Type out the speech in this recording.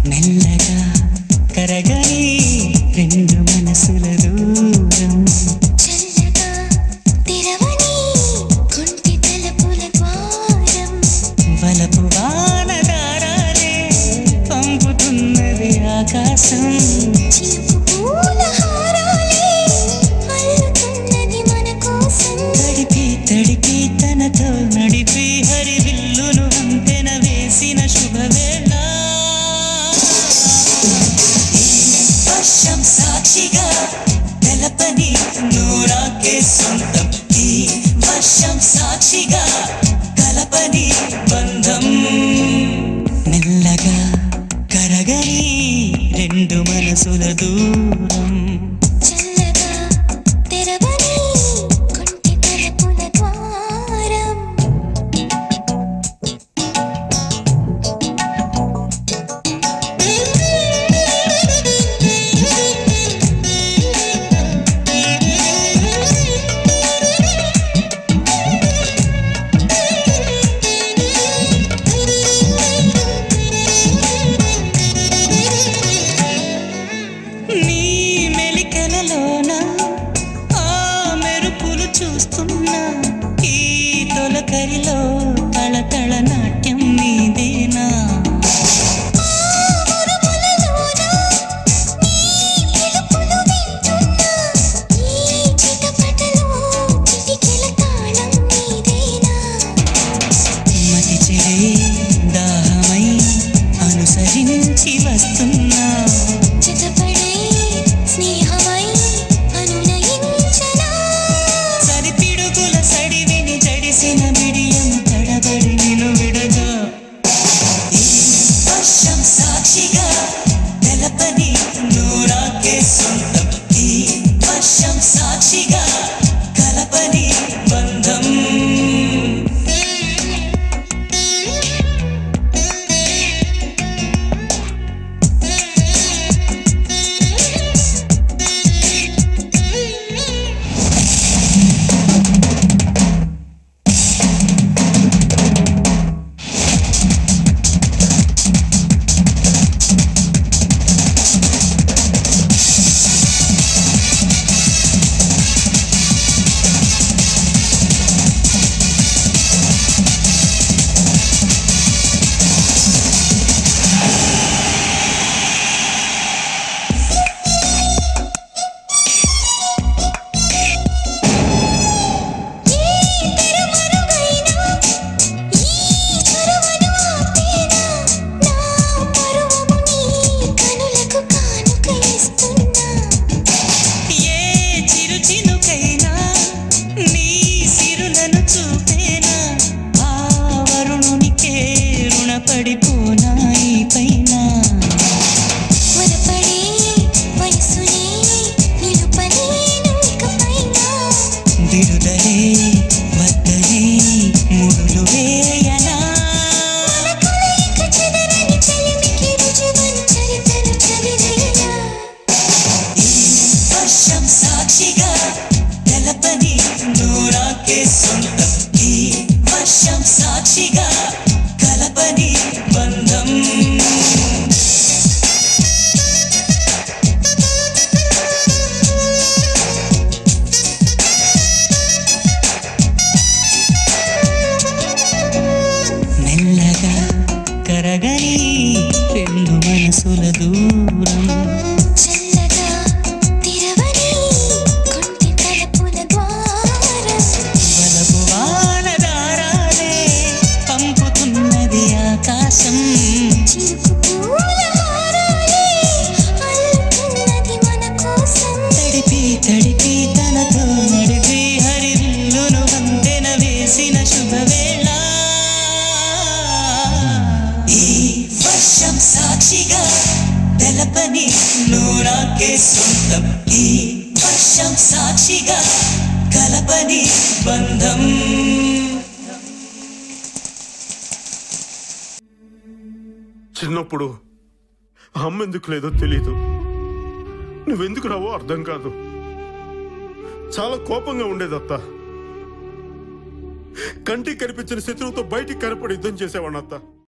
మెల్లగా కరగని రెండు మనసుల దూరం చల్లగా తెరవని కుంటి తలుపుల ద్వారం వలపు వానదారాలే పంపుతున్నది ఆకాశం చినుకు పూల హారాలే అల్లుతున్నది మన కోసం తడిపి తడిపి తనతో నడిపి హరివిల్లును అంతెన వేసిన శుభవేళ ఈ వర్షం సాక్షిగా తెలపని నూరాకే సొంతం ఈ వర్షం సాక్షిగా కలపని బంధం మెల్లగా కరగని రెండు మనసుల దూరం చల్లగా తెరవని కుంటి తలుపుల ద్వారం నీ మెలికలలోన ఆ మెరుపులు చూస్తున్నా ఈ తొలకరిలో తళతళ నాట్యం నీదేనా పిలుపులు వింటున్నా ఈ చిటపటలో చిటికెల తాళం నీదేనా మతి చెరే దాహమై అనుసరించి వస్తున్నా చిటపడే స్నేహమై అనునయించనా సరిపిడుగుల సడివిని జడిసిన బిడియం తడబడి నిను విడగా ఈ వర్షం సాక్షిగా తెలపని నూరాకే సొంతం ఈ వర్షం సాక్షిగా కలపని బంధం ఏ చిరు చినుకైనా నీ సిరులను చూపేనా ఆ వరుణునికే రుణపడిపోనా ఈ పైన బిరుదలే వద్దనే ముడులు వేయనా ఈ వర్షం సాక్షిగా తెలపని నూరాకే సొంతం ఈ వర్షం సాక్షిగా కలపని బంధం మెల్లగా కరగని రెండు మనసుల దూరం చల్లగా తిరవని కుంటి తలుపుల ద్వారం వలపు వానదారాలే పంపుతున్నది ఆకాశం చినుకు పూల హారాలే అల్లుతున్నది మన కోసం తడిపి తడిపి తనతో నడిపి హరిల్లును వంతెన వేసిన శుభవేళ ఈ వర్షం సాక్షిగా తెలపని నూరాకే సొంతం ఈ వర్షం సాక్షిగా కలపని బంధం చిన్నప్పుడు అమ్మ ఎందుకు లేదో తెలీదు నువ్వెందుకు రావో అర్థం కాదు చాలా కోపంగా ఉండేదత్త కంటికి కనిపించిన శత్రువుతో బయటికి కనపడి యుద్ధం చేసేవాడిని అత్త